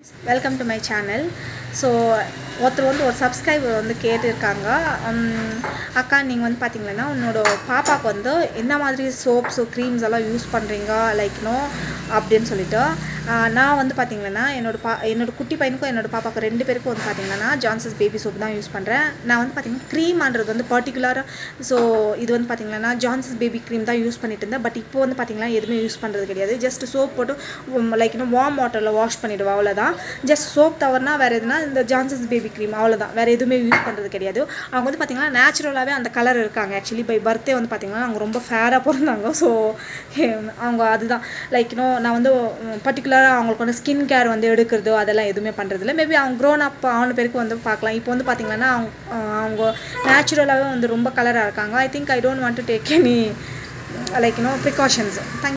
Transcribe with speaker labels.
Speaker 1: welcome to my channel so ஒருத்தர் வந்து ஒரு சப்ஸ்கிரைபர் வந்து கேட்டிருக்காங்க உம், அக்கா நீங்கள் வந்து பார்த்தீங்கன்னா உன்னோட பாப்பாவுக்கு வந்து என்ன மாதிரி சோப்ஸு க்ரீம்ஸ் எல்லாம் யூஸ் பண்ணுறீங்க லைக் நோ அப்படின்னு சொல்லிட்டு ஆஹ், நான் வந்து பார்த்தீங்கன்னா என்னோட பா என்னோட குட்டி பையனுக்கும் என்னோட பாப்பாவுக்கு ரெண்டு பேருக்கும் வந்து பார்த்தீங்கன்னா ஜான்சஸ் பேபி சோப் தான் யூஸ் பண்ணுறேன் நான் வந்து பார்த்தீங்கன்னா க்ரீம்ன்றது வந்து பர்டிகுலராக ஸோ இது வந்து பார்த்தீங்கன்னா ஜான்சஸ் பேபி க்ரீம் தான் யூஸ் பண்ணிட்டு இருந்தேன் பட் இப்போ வந்து பார்த்தீங்கன்னா எதுவுமே யூஸ் பண்ணுறது கிடையாது ஜஸ்ட் சோப் போட்டு லைக் இன்னும் வார்ம் வாட்டரில் வாஷ் பண்ணிவிடுவோம் அவ்வளோதான் ஜஸ்ட் சோப் தவிரனா வேறு எதுனா இந்த ஜான்சஸ் பேபி க்ரீம் அவ்வளோதான் வேறு எதுவுமே யூஸ் பண்ணுறது கிடையாது அவங்க வந்து பார்த்திங்கன்னா நேச்சுரலாகவே அந்த கலர் இருக்காங்க ஆக்சுவலி பை பர்த்டே வந்து பார்த்திங்கன்னா அவங்க ரொம்ப ஃபேராக பிறந்தாங்க ஸோ அவங்க அதுதான் லைக் இன்னும் நான் வந்து பர்டிகுலராக அவங்களுக்கு வந்து ஸ்கின் கேர் வந்து எடுக்கிறதோ அதெல்லாம் எதுவுமே பண்ணுறதில்ல மேபி அவங்க க்ரோன் அப் ஆன பேருக்கு வந்து பார்க்கலாம் இப்போ வந்து பார்த்திங்கன்னா அவங்க அவங்க நேச்சுரலாகவே வந்து ரொம்ப கலராக இருக்காங்க I think I don't want to take any like you know precautions thank